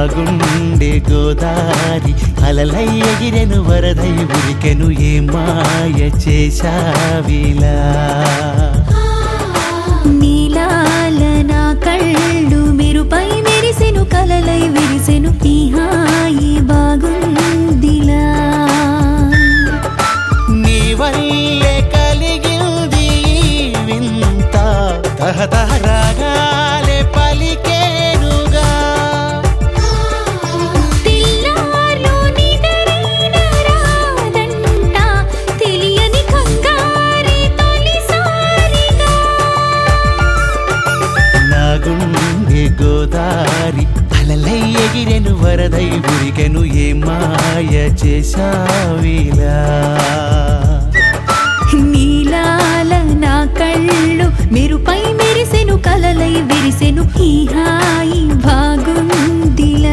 గుండె గోదారి అలలై ఎగిరెను వరదై ఉరికెను ఏ మాయ చేశావిలా నీలాల నా కళ్ళు మెరుపై మెరిసెను కలలై విరిసెను ఈ హాయి బాగుందిలా నీ వల్లే కలిగింది ఈ వింత తహతహరాగాలే పలికేనుగా పిల్లాలో నిదరైన రాదంట తెలియని కంగారే తొలిసారిగా నా గుండె గోదారి అలలై ఎగిరెను వరదై ఉరికెను ఏ మాయ చేశావిలా నీలాల నా కళ్ళు మెరుపై మెరిసెను కలలై విరిసెను ఈ హాయి బాగుందిలా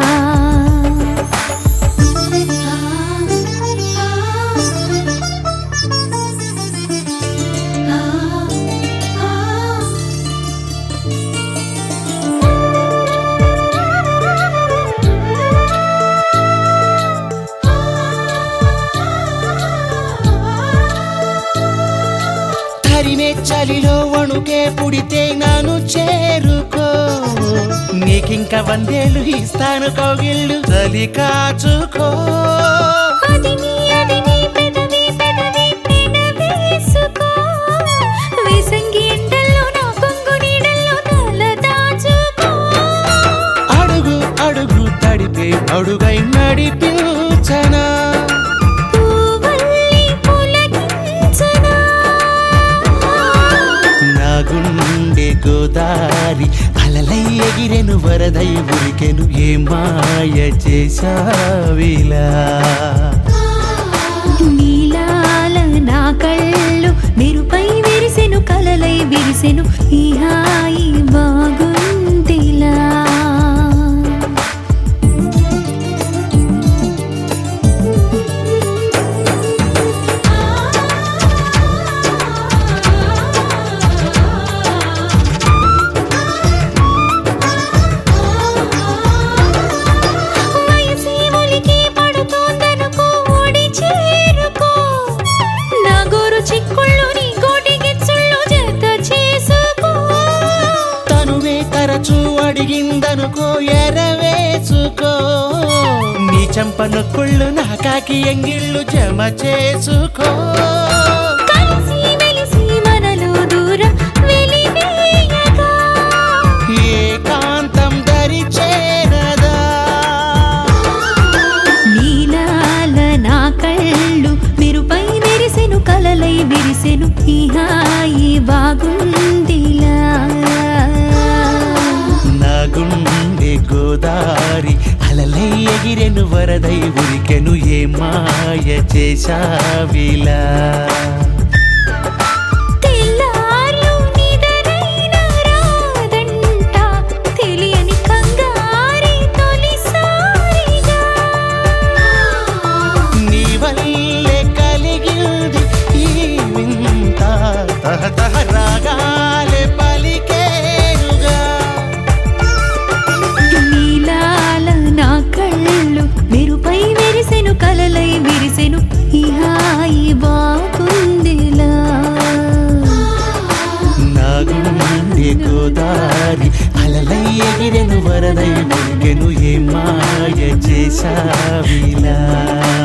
తరిమే చలిలో వణుకే పుడితే నాను చేరుకో నీకింక వందేళ్ళు ఇస్తాను కౌగిళ్ళు చలి కాచుకో అది నీ అది నీ పెదవి పెదవి పెనవేసుకో వేసంగి ఎండల్లో నా కొంగు నీడల్లో తల దాచుకో అడుగు అడుగు తడిపే అడుగై నడిపించనా పూవల్లి పులకించనా నా గుండె గోదారి అలలై ఎగిరెను వరదై ఉరికెను ఏ మాయ చేశావిలా నీలాల నా కళ్ళు మెరుపై విరిసెను కలలై విరిసెను ఈ హాయి బాగుందిలా వయసే ఒలికి పడుతోందనుకో ఓడి చేరుకో నా గోరు చిక్కుళ్ళు నీ గోటి గిచ్చుళ్ళు జత చేసుకో తనువే తరచూ అడిగిందనుకో ఎరవేసుకో నీ చంపన కుళ్ళు నా కాకి ఎంగిళ్ళు జమ చేసుకో కలిసి వెలిసి మనలో దూరం వెలివేయగా ఏకాంతం దరి చేరదా నీలాల నా కళ్ళు మెరుపై మెరిసెను కలలై విరిసెను ఈ హాయి బాగుందిలా నా గుండె గోదారి అలలై ఎగిరెను వరదై ఉరికెను ఏ మాయ చేశావిలా తెల్లార్లు నిదరైన రాదంట తెలియని కంగారే తొలిసారిగా నీ వల్లే కలిగింది ఈ వింత తహతహ రాగాలే పలికేనుగా నీలాల నా కళ్ళు మెరుపై మెరిసెను కలలై విరిసెను ఈ హాయి బాగుందిలా నా గుండె గోదారి అలలై ఎగిరెను వరదై మురికెను ఏ మాయ చేశావిలా